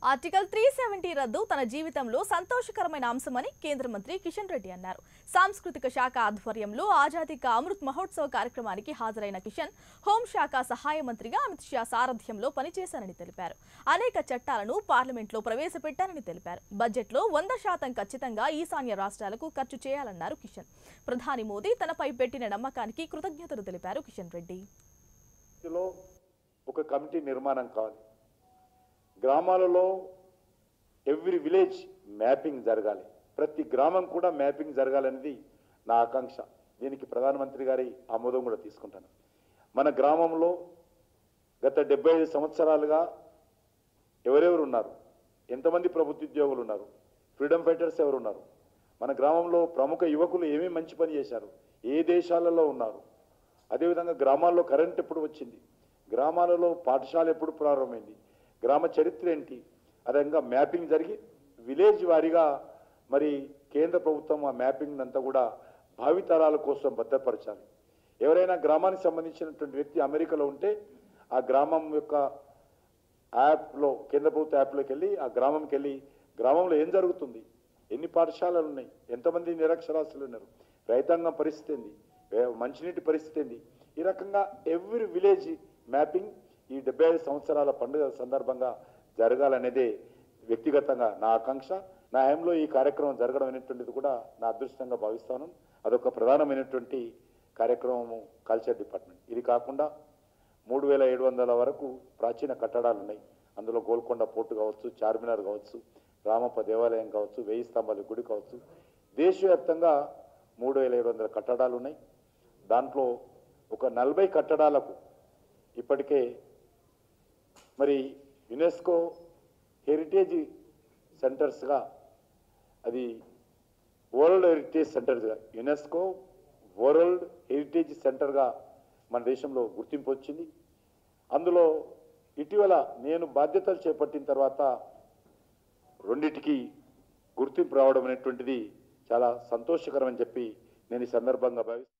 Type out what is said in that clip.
article three seventy రద్దు తన జీవితంలో సంతోషకరమైన అంశమని కేంద్ర మంత్రి కిషన్ రెడ్డి అన్నారు సాంస్కృతిక శాఖ ఆధ్వర్యంలో ఆజాదీ కా అమృత్ మహోత్సవ్ కార్యక్రమానికి హాజరైన కిషన్ హోంశాఖ సహాయ మంత్రిగా అమిత్ షా సారథ్యంలో పనిచేశారని తెలిపారు అనేక చట్టాలను పార్లమెంట్లో ప్రవేశపెట్టారని తెలిపారు బడ్జెట్లో వంద శాతం ఖచ్చితంగా ఈశాన్య రాష్ట్రాలకు ఖర్చు చేయాలన్నారు కిషన్ ప్రధాని మోదీ తనపై పెట్టిన నమ్మకానికి కృతజ్ఞతలు తెలిపారు కిషన్ రెడ్డి లో ఒక కమిటీ నిర్మాణం కావాలి గ్రామాలలో ఎవ్రీ విలేజ్ మ్యాపింగ్ జరగాలి ప్రతి గ్రామం కూడా మ్యాపింగ్ జరగాలనేది నా ఆకాంక్ష దీనికి ప్రధానమంత్రి గారి ఆమోదం కూడా తీసుకుంటాను మన గ్రామంలో గత డెబ్బై ఐదు సంవత్సరాలుగా ఎవరెవరు ఉన్నారు ఎంతమంది ప్రభుత్వ ఉద్యోగులు ఉన్నారు ఫ్రీడమ్ ఫైటర్స్ ఎవరు ఉన్నారు మన గ్రామంలో ప్రముఖ యువకులు ఏమేమి మంచి పని చేశారు ఏ దేశాలలో ఉన్నారు అదేవిధంగా గ్రామాల్లో కరెంట్ ఎప్పుడు వచ్చింది గ్రామాలలో పాఠశాల ఎప్పుడు ప్రారంభమైంది గ్రామ చరిత్ర ఏంటి అదేవిధంగా మ్యాపింగ్ జరిగి విలేజ్ వారీగా మరి కేంద్ర ప్రభుత్వం ఆ మ్యాపింగ్ అంతా కూడా భావితరాల కోసం భద్రపరచాలి ఎవరైనా గ్రామానికి సంబంధించినటువంటి వ్యక్తి అమెరికాలో ఉంటే ఆ గ్రామం యొక్క యాప్లో కేంద్ర ప్రభుత్వ యాప్లోకి వెళ్ళి ఆ గ్రామంకి వెళ్ళి గ్రామంలో ఏం జరుగుతుంది ఎన్ని పాఠశాలలు ఉన్నాయి ఎంతమంది నిరక్షరాస్యులు ఉన్నారు రైతాంగం పరిస్థితి ఏంది ఏ- మంచినీటి పరిస్థితి ఏంది ఈ రకంగా ఎవ్రీ విలేజ్ మ్యాపింగ్ ఈ డెబ్బై ఐదు సంవత్సరాల పండుగ సందర్భంగా జరగాలనేదే వ్యక్తిగతంగా నా ఆకాంక్ష నా హయాంలో ఈ కార్యక్రమం జరగడం అనేటువంటిది కూడా నా అదృష్టంగా భావిస్తాను అదొక ప్రధానమైనటువంటి కార్యక్రమము కల్చర్ డిపార్ట్మెంట్ ఇది కాకుండా మూడు వేల ఏడు వందల వరకు ప్రాచీన కట్టడాలు ఉన్నాయి అందులో గోల్కొండ పోర్టు కావచ్చు చార్మినార్ కావచ్చు రామప్ప దేవాలయం కావచ్చు వెయ్యి స్తంభాల గుడి కావచ్చు దేశవ్యాప్తంగా మూడు వేల ఏడు వందల కట్టడాలు ఉన్నాయి దాంట్లో ఒక నలభై కట్టడాలకు ఇప్పటికే మరి యునెస్కో హెరిటేజ్ సెంటర్స్గా అది వరల్డ్ హెరిటేజ్ సెంటర్గా యునెస్కో వరల్డ్ హెరిటేజ్ సెంటర్గా మన దేశంలో గుర్తింపు వచ్చింది అందులో ఇటీవల నేను బాధ్యతలు చేపట్టిన తర్వాత రెండిటికి గుర్తింపు రావడం అనేటువంటిది చాలా సంతోషకరం అని చెప్పి నేను ఈ సందర్భంగా భావిస్తున్నాను